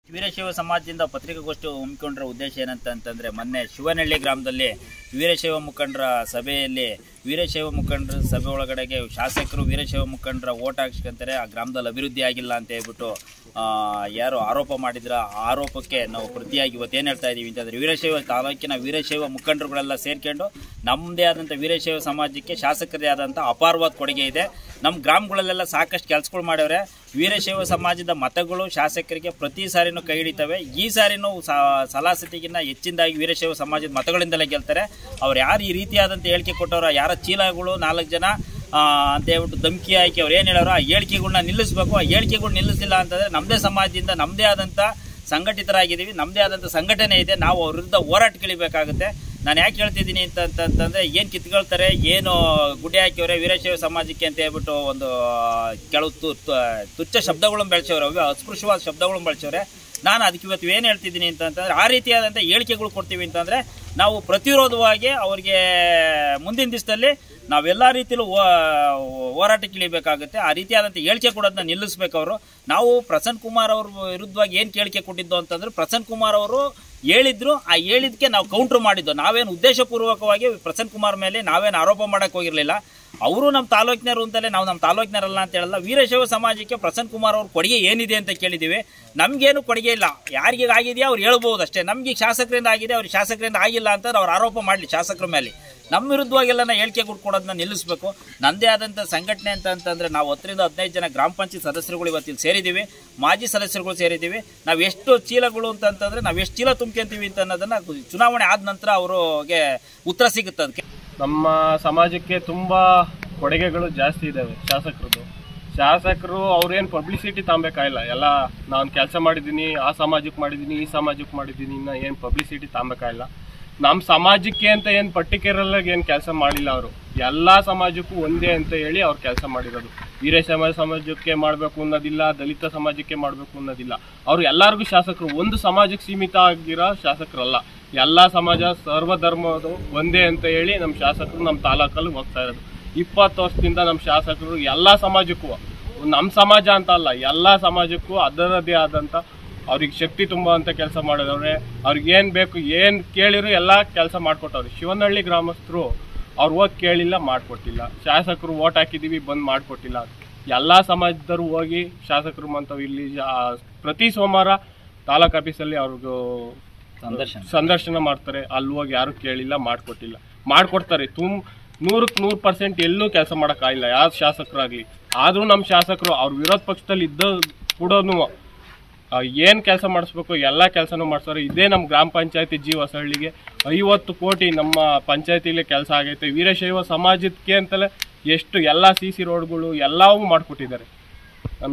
ವೀರಶೈವ ಸಮಾಜದಿಂದ ಪತ್ರಿಕಾಗೋಷ್ಠಿ ಹಮ್ಮಿಕೊಂಡಿರೋ ಉದ್ದೇಶ ಏನಂತ ಅಂತಂದ್ರೆ ಮೊನ್ನೆ ಶಿವನಹಳ್ಳಿ ಗ್ರಾಮದಲ್ಲಿ ವೀರಶೈವ ಮುಖಂಡರ ಸಭೆಯಲ್ಲಿ ವೀರಶೈವ ಮುಖಂಡರ ಸಭೆ ಒಳಗಡೆಗೆ ಶಾಸಕರು ವೀರಶೈವ ಮುಖಂಡರ ಓಟ್ ಹಾಕ್ಸ್ಕೊಂತಾರೆ ಆ ಗ್ರಾಮದಲ್ಲಿ ಅಭಿವೃದ್ಧಿ ಆಗಿಲ್ಲ ಅಂತ ಹೇಳ್ಬಿಟ್ಟು ಆ, ಯಾರು ಆರೋಪ ಮಾಡಿದ್ರ ಆ ಆರೋಪಕ್ಕೆ ನಾವು ಪ್ರತಿಯಾಗಿ ಇವತ್ತೇನು ಹೇಳ್ತಾ ಇದೀವಿ ಅಂತಂದ್ರೆ ವೀರಶೈವ ತಾಲೂಕಿನ ವೀರಶೈವ ಮುಖಂಡರುಗಳೆಲ್ಲ ಸೇರ್ಕೊಂಡು ನಮ್ಮದೇ ಆದಂಥ ವೀರಶೈವ ಸಮಾಜಕ್ಕೆ ಶಾಸಕರದೇ ಆದಂಥ ಅಪಾರವಾದ ಕೊಡುಗೆ ಇದೆ ನಮ್ಮ ಗ್ರಾಮಗಳಲ್ಲೆಲ್ಲ ಸಾಕಷ್ಟು ಕೆಲಸಗಳು ಮಾಡ್ಯವ್ರೆ ವೀರಶೈವ ಸಮಾಜದ ಮತಗಳು ಶಾಸಕರಿಗೆ ಪ್ರತಿ ಸಾರಿನೂ ಕೈ ಹಿಡಿತವೆ ಈ ಸಾರಿನೂ ಸಲಾಸತಿಗಿನ್ನ ಹೆಚ್ಚಿನದಾಗಿ ವೀರಶೈವ ಸಮಾಜದ ಮತಗಳಿಂದಲೇ ಗೆಲ್ತಾರೆ ಅವ್ರು ಯಾರು ಈ ರೀತಿಯಾದಂಥ ಹೇಳಿಕೆ ಕೊಟ್ಟವ್ರ ಯಾರ ಚೀಲಗಳು ನಾಲ್ಕು ಜನ ಆ, ಅಂತ ಹೇಳ್ಬಿಟ್ಟು ಧಮಕಿ ಹಾಕಿ ಅವ್ರು ಏನು ಹೇಳೋರು ಆ ಹೇಳಿಕೆಗಳ್ನ ನಿಲ್ಲಿಸ್ಬೇಕು ಆ ಹೇಳಿಕೆಗಳು ನಿಲ್ಲಿಸಲಿಲ್ಲ ಅಂತಂದರೆ ನಮ್ಮದೇ ಸಮಾಜದಿಂದ ನಮ್ಮದೇ ಆದಂಥ ಸಂಘಟಿತರಾಗಿದ್ದೀವಿ ನಮ್ಮದೇ ಆದಂಥ ಸಂಘಟನೆ ಇದೆ ನಾವು ಅವ್ರ ವಿರುದ್ಧ ಹೋರಾಟ ಕೇಳಿಬೇಕಾಗುತ್ತೆ ನಾನು ಯಾಕೆ ಹೇಳ್ತಿದ್ದೀನಿ ಅಂತ ಅಂತಂದ್ರೆ ಏನು ಕಿತ್ಕೊಳ್ತಾರೆ ಏನು ಗುಡ್ಡೆ ಹಾಕಿವ್ರೆ ವೀರಶೈವ ಸಮಾಜಕ್ಕೆ ಅಂತ ಹೇಳ್ಬಿಟ್ಟು ಒಂದು ಕೆಲವು ತು ತು- ತುಚ್ಛ ಶಬ್ದಗಳನ್ನು ಬೆಳೆಸವ್ರೆ ಅವು ಅಸ್ಪೃಶ್ಯವಾದ ಶಬ್ದಗಳನ್ನು ಬೆಳೆಸವ್ರೆ ನಾನು ಅದಕ್ಕೆ ಇವತ್ತು ಏನು ಹೇಳ್ತಿದ್ದೀನಿ ಅಂತಂತಂದ್ರೆ ಆ ರೀತಿಯಾದಂಥ ಹೇಳಿಕೆಗಳು ಕೊಡ್ತೀವಿ ಅಂತಂದರೆ ನಾವು ಪ್ರತಿರೋಧವಾಗಿ ಅವ್ರಿಗೆ ಮುಂದಿನ ದಿವಸದಲ್ಲಿ ನಾವೆಲ್ಲ ರೀತಿಯಲ್ಲೂ ಹೋ- ಹೋರಾಟಕ್ಕೆ ಇಳಿಬೇಕಾಗುತ್ತೆ ಆ ರೀತಿಯಾದಂಥ ಹೇಳಿಕೆ ಕೊಡೋದನ್ನ ನಿಲ್ಲಿಸ್ಬೇಕು ಅವರು ನಾವು ಪ್ರಸನ್ನ ಕುಮಾರ್ ಅವ್ರ ವಿರುದ್ಧವಾಗಿ ಏನು ಕೇಳಿಕೆ ಕೊಟ್ಟಿದ್ದು ಅಂತಂದ್ರೆ ಪ್ರಸನ್ನ ಕುಮಾರ್ ಅವರು ಹೇಳಿದ್ರು ಆ ಹೇಳಿದ್ಕೆ ನಾವು ಕೌಂಟ್ರ್ ಮಾಡಿದ್ದು ನಾವೇನು ಉದ್ದೇಶಪೂರ್ವಕವಾಗಿ ಪ್ರಸನ್ನ ಕುಮಾರ್ ಮೇಲೆ ನಾವೇನು ಆರೋಪ ಮಾಡಕ್ಕೆ ಹೋಗಿರಲಿಲ್ಲ ಅವರು ನಮ್ಮ ತಾಲೂಕಿನರು ಅಂತಲೇ ನಾವು ನಮ್ಮ ತಾಲೂಕಿನರಲ್ಲ ಅಂತ ಹೇಳಲ್ಲ ವೀರಶೈವ ಸಮಾಜಕ್ಕೆ ಪ್ರಸನ್ನ ಕುಮಾರ್ ಅವ್ರ ಕೊಡುಗೆ ಏನಿದೆ ಅಂತ ಕೇಳಿದ್ದೀವಿ ನಮಗೇನು ಕೊಡುಗೆ ಇಲ್ಲ ಯಾರಿಗೆ ಆಗಿದೆಯಾ ಅವ್ರು ಹೇಳ್ಬೋದು ಅಷ್ಟೇ ನಮ್ಗೆ ಈಗ ಶಾಸಕರಿಂದ ಆಗಿದೆ ಅವ್ರಿಗೆ ಶಾಸಕರಿಂದ ಆಗಿಲ್ಲ ಅಂತ ಅವ್ರು ಆರೋಪ ಮಾಡಲಿ ಶಾಸಕರ ಮೇಲೆ ನಮ್ಮ ವಿರುದ್ಧವಾಗೆಲ್ಲ ನಾ ಹೇಳಿಕೆ ಕೊಡೋದನ್ನ ನಿಲ್ಲಿಸಬೇಕು ನನ್ನದೇ ಆದಂಥ ಸಂಘಟನೆ ಅಂತ ಅಂತಂದ್ರೆ ನಾವು ಹತ್ತರಿಂದ ಹದಿನೈದು ಜನ ಗ್ರಾಮ ಪಂಚಾಯತ್ ಸದಸ್ಯರುಗಳು ಇವತ್ತು ಇಲ್ಲಿ ಸೇರಿದ್ದೀವಿ ಮಾಜಿ ಸದಸ್ಯರುಗಳು ಸೇರಿದ್ದೀವಿ ನಾವು ಎಷ್ಟು ಚೀಲಗಳು ಅಂತ ಅಂತಂದ್ರೆ ನಾವು ಎಷ್ಟು ಚೀಲ ತುಂಬ್ಕೊಂತೀವಿ ಅಂತ ಅನ್ನೋದನ್ನ ಚುನಾವಣೆ ಆದ ನಂತರ ಅವ್ರಿಗೆ ಉತ್ತರ ಸಿಗುತ್ತೆ ಅದಕ್ಕೆ ನಮ್ಮ ಸಮಾಜಕ್ಕೆ ತುಂಬ ಕೊಡುಗೆಗಳು ಜಾಸ್ತಿ ಇದ್ದಾವೆ ಶಾಸಕರದ್ದು ಶಾಸಕರು ಅವ್ರೇನು ಪಬ್ಲಿಸಿಟಿ ತಗೊಬೇಕಾಗಿಲ್ಲ ಎಲ್ಲ ನಾನು ಕೆಲಸ ಮಾಡಿದ್ದೀನಿ ಆ ಸಮಾಜಕ್ಕೆ ಮಾಡಿದ್ದೀನಿ ಈ ಸಮಾಜಕ್ಕೆ ಮಾಡಿದ್ದೀನಿ ಇನ್ನು ಏನು ಪಬ್ಲಿಸಿಟಿ ತಗೊಬೇಕಾಗಿಲ್ಲ ನಮ್ಮ ಸಮಾಜಕ್ಕೆ ಅಂತ ಏನು ಪರ್ಟಿಕ್ಯುಲರ್ಲಾಗಿ ಏನು ಕೆಲಸ ಮಾಡಿಲ್ಲ ಅವರು ಎಲ್ಲ ಸಮಾಜಕ್ಕೂ ಒಂದೇ ಅಂತ ಹೇಳಿ ಅವ್ರು ಕೆಲಸ ಮಾಡಿರೋದು ವೀರಶೈವ ಸಮಾಜಕ್ಕೆ ಮಾಡಬೇಕು ಅನ್ನೋದಿಲ್ಲ ದಲಿತ ಸಮಾಜಕ್ಕೆ ಮಾಡಬೇಕು ಅನ್ನೋದಿಲ್ಲ ಅವ್ರು ಎಲ್ಲರಿಗೂ ಶಾಸಕರು ಒಂದು ಸಮಾಜಕ್ಕೆ ಸೀಮಿತ ಆಗಿರೋ ಶಾಸಕರಲ್ಲ ಎಲ್ಲ ಸಮಾಜ ಸರ್ವಧರ್ಮದು ಒಂದೇ ಅಂತ ಹೇಳಿ ನಮ್ಮ ಶಾಸಕರು ನಮ್ಮ ತಾಲೂಕಲ್ಲಿ ಹೋಗ್ತಾ ಇರೋದು ಇಪ್ಪತ್ತು ವರ್ಷದಿಂದ ನಮ್ಮ ಶಾಸಕರು ಎಲ್ಲ ಸಮಾಜಕ್ಕೂ ನಮ್ಮ ಸಮಾಜ ಅಂತ ಅಲ್ಲ ಎಲ್ಲ ಸಮಾಜಕ್ಕೂ ಅದರದೇ ಆದಂಥ ಅವ್ರಿಗೆ ಶಕ್ತಿ ತುಂಬುವಂಥ ಕೆಲಸ ಮಾಡಿದವ್ರೆ ಅವ್ರಿಗೆ ಏನು ಬೇಕು ಏನು ಕೇಳಿದ್ರು ಎಲ್ಲ ಕೆಲಸ ಮಾಡಿಕೊಟ್ಟವ್ರೆ ಶಿವನಹಳ್ಳಿ ಗ್ರಾಮಸ್ಥರು ಅವ್ರು ಹೋಗಿ ಕೇಳಿಲ್ಲ ಮಾಡಿಕೊಟ್ಟಿಲ್ಲ ಶಾಸಕರು ಓಟ್ ಹಾಕಿದ್ದೀವಿ ಬಂದು ಮಾಡಿಕೊಟ್ಟಿಲ್ಲ ಎಲ್ಲ ಸಮಾಜದವರು ಹೋಗಿ ಶಾಸಕರು ಮಂತವ್ ಇಲ್ಲಿ ಶಾ- ಪ್ರತಿ ಸೋಮವಾರ ತಾಲೂಕ್ ಆಫೀಸಲ್ಲಿ ಅವ್ರಿಗೂ ಸಂದರ್ಶನ ಸಂದರ್ಶನ ಮಾಡ್ತಾರೆ ಅಲ್ಲಿ ಹೋಗಿ ಯಾರು ಕೇಳಿಲ್ಲ ಮಾಡಿಕೊಟ್ಟಿಲ್ಲ ಮಾಡಿಕೊಡ್ತಾರೆ ತುಮ್ ನೂರಕ್ಕೆ ನೂರು ಪರ್ಸೆಂಟ್ ಎಲ್ಲೂ ಕೆಲಸ ಮಾಡೋಕ್ಕಾಗಿಲ್ಲ ಯಾವ ಶಾಸಕರಾಗಲಿ ಆದರೂ ನಮ್ಮ ಶಾಸಕರು ಅವ್ರ ವಿರೋಧ ಪಕ್ಷದಲ್ಲಿ ಇದ್ದ ಕೂಡ ಏನು ಕೆಲಸ ಮಾಡಿಸ್ಬೇಕು ಎಲ್ಲ ಕೆಲಸನೂ ಮಾಡಿಸ್ತಾರೆ ಇದೇ ನಮ್ಮ ಗ್ರಾಮ ಪಂಚಾಯತಿ ಜಿ ಹೊಸಹಳ್ಳಿಗೆ ಐವತ್ತು ಕೋಟಿ ನಮ್ಮ ಪಂಚಾಯತಿಲಿ ಕೆಲಸ ಆಗೈತೆ ವೀರಶೈವ ಸಮಾಜಕ್ಕೆ ಅಂತಲೇ ಎಷ್ಟು ಎಲ್ಲ ಸಿ ಸಿ ರೋಡ್ಗಳು ಎಲ್ಲವೂ ಮಾಡಿಕೊಟ್ಟಿದ್ದಾರೆ